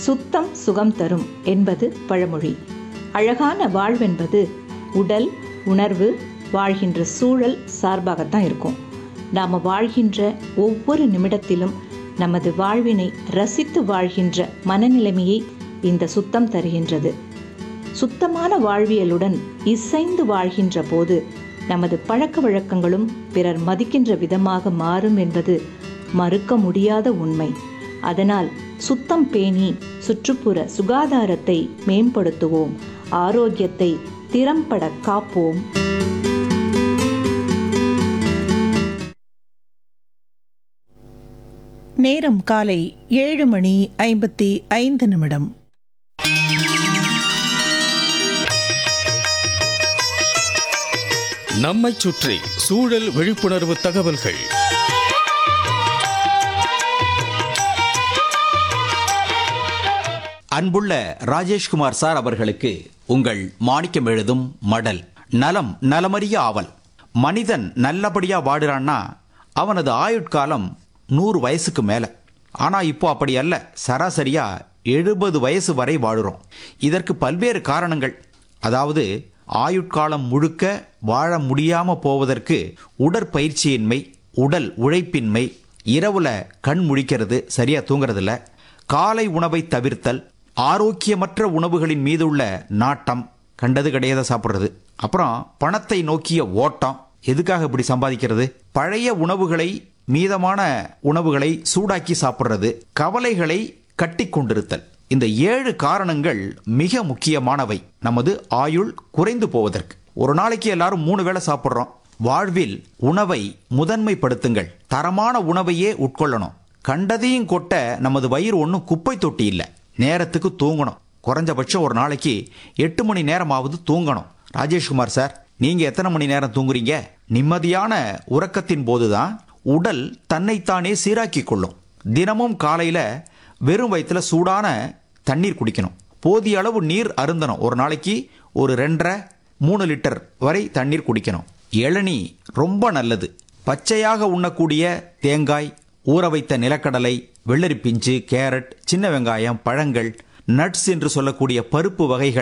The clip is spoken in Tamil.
சுத்தம் சுகம் தரும் என்பது பழமொழி அழகான வாழ்வென்பது உடல் உணர்வு வாழ்கின்ற சூழல் சார்பாகத்தான் இருக்கும் நாம் வாழ்கின்ற ஒவ்வொரு நிமிடத்திலும் நமது வாழ்வினை ரசித்து வாழ்கின்ற மனநிலைமையை இந்த சுத்தம் தருகின்றது சுத்தமான வாழ்வியலுடன் இசைந்து வாழ்கின்ற போது நமது பழக்க வழக்கங்களும் பிறர் மதிக்கின்ற விதமாக மாறும் என்பது மறுக்க முடியாத உண்மை அதனால் சுத்தம் பேணி சுற்றுப்புற சுகாதாரத்தை மேம்படுத்துவோம் ஆரோக்கியத்தை திறம்பட காப்போம் நேரம் காலை ஏழு மணி ஐம்பத்தி ஐந்து நிமிடம் நம்மைச் சுற்றி சூழல் விழிப்புணர்வு தகவல்கள் அன்புள்ள ராஜேஷ்குமார் சார் அவர்களுக்கு உங்கள் மாணிக்கம் எழுதும் மடல் நலம் நலமறிய ஆவல் மனிதன் நல்லபடியா வாடுறான்னா அவனது ஆயுட்காலம் நூறு வயசுக்கு மேல ஆனா இப்போ அப்படி அல்ல சராசரியா எழுபது வயசு வரை வாழுறோம் இதற்கு பல்வேறு காரணங்கள் அதாவது ஆயுட்காலம் முழுக்க வாழ முடியாம போவதற்கு உடற்பயிற்சியின்மை உடல் உழைப்பின்மை இரவுல கண் முழிக்கிறது சரியா தூங்குறதில்ல காலை உணவை தவிர்த்தல் ஆரோக்கியமற்ற உணவுகளின் மீதுள்ள நாட்டம் கண்டது கிடையாத சாப்பிட்றது அப்புறம் பணத்தை நோக்கிய ஓட்டம் எதுக்காக இப்படி சம்பாதிக்கிறது பழைய உணவுகளை மீதமான உணவுகளை சூடாக்கி சாப்பிட்றது கவலைகளை கட்டி கொண்டிருத்தல் இந்த ஏழு காரணங்கள் மிக முக்கியமானவை நமது ஆயுள் குறைந்து போவதற்கு ஒரு நாளைக்கு எல்லாரும் மூணு வேளை சாப்பிட்றோம் வாழ்வில் உணவை முதன்மைப்படுத்துங்கள் தரமான உணவையே உட்கொள்ளணும் கண்டதையும் கொட்ட நமது வயிறு ஒன்றும் குப்பை தொட்டி இல்லை நேரத்துக்கு தூங்கணும் குறைஞ்சபட்சம் ஒரு நாளைக்கு எட்டு மணி நேரமாவது தூங்கணும் ராஜேஷ்குமார் சார் நீங்க எத்தனை மணி நேரம் தூங்குறீங்க நிம்மதியான உறக்கத்தின் போதுதான் உடல் தன்னைத்தானே சீராக்கிக் கொள்ளும் தினமும் காலையில வெறும் வயிற்றுல சூடான தண்ணீர் குடிக்கணும் போதிய அளவு நீர் அருந்தணும் ஒரு நாளைக்கு ஒரு ரெண்டரை மூணு லிட்டர் வரை தண்ணீர் குடிக்கணும் இளநீ ரொம்ப நல்லது பச்சையாக உண்ணக்கூடிய தேங்காய் ஊற வைத்த நிலக்கடலை வெள்ளரி பிஞ்சு கேரட் சின்ன வெங்காயம் பழங்கள் நட்ஸ் என்று சொல்லக்கூடிய பருப்பு வகைகள்